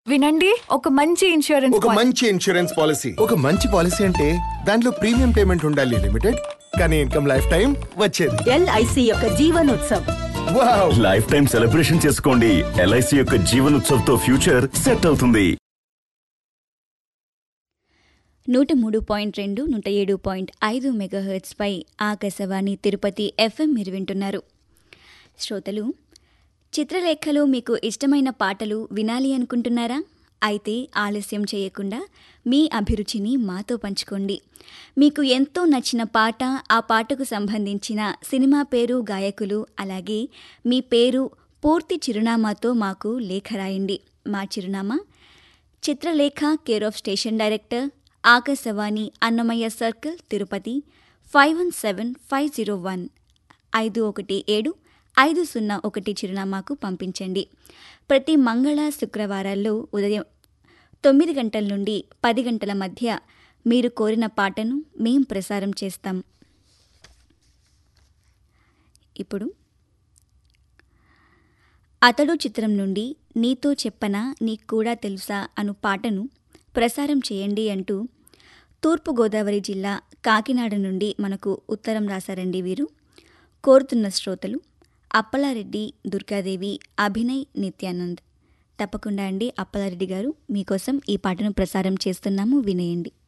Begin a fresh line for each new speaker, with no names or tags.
వినండి ఒక మంచి ఇన్సూరెన్స్
ఒక
పాలసీ.
మంచి ఇన్సూరెన్స్ పాలసీ ఒక మంచి పాలసీ అంటే దాంట్లో ప్రీమియం పేమెంట్ ఉండాలి లిమిటెడ్ కానీ ఇన్కమ్ లైఫ్ టైం వచ్చేది
ఎల్ఐసి యొక్క Jeevanotsav
wow
life time celebration చేసుకోండి ఎల్ఐసి యొక్క జీవన్ ఉత్సవ్ తో ఫ్యూచర్ సెట్ అవుతుంది
నూట మూడు పాయింట్ రెండు నూట ఏడు పాయింట్ ఐదు మెగాహెర్ట్స్పై ఆకాశవాణి తిరుపతి ఎఫ్ఎం మీరు వింటున్నారు శ్రోతలు చిత్రలేఖలో మీకు ఇష్టమైన పాటలు వినాలి అనుకుంటున్నారా అయితే ఆలస్యం చేయకుండా మీ అభిరుచిని మాతో పంచుకోండి మీకు ఎంతో నచ్చిన పాట ఆ పాటకు సంబంధించిన సినిమా పేరు గాయకులు అలాగే మీ పేరు పూర్తి చిరునామాతో మాకు లేఖ రాయండి మా చిరునామా Chitralekha care of station director Akashvani Annamayya circle Tirupati five one seven five zero one ఐదు ఒకటి ఏడు ఐదు సున్నా ఒకటి చిరునామాకు పంపించండి ప్రతి మంగళ శుక్రవారాల్లో ఉదయం తొమ్మిది గంటల నుండి పది గంటల మధ్య మీరు కోరిన పాటను మేం ప్రసారం చేస్తాం ఇప్పుడు అతడు చిత్రం నుండి నీతో చెప్పనా నీకు కూడా తెలుసా అను పాటను ప్రసారం చేయండి అంటూ తూర్పుగోదావరి జిల్లా కాకినాడ నుండి మనకు ఉత్తరం రాశారండి వీరు కోరుతున్న శ్రోతలు అప్పలారెడ్డి దుర్గాదేవి అభినయ్ నిత్యానంద్ తప్పకుండా అండి అప్పలారెడ్డి గారు మీకోసం ఈ పాటను ప్రసారం చేస్తున్నాము వినేయండి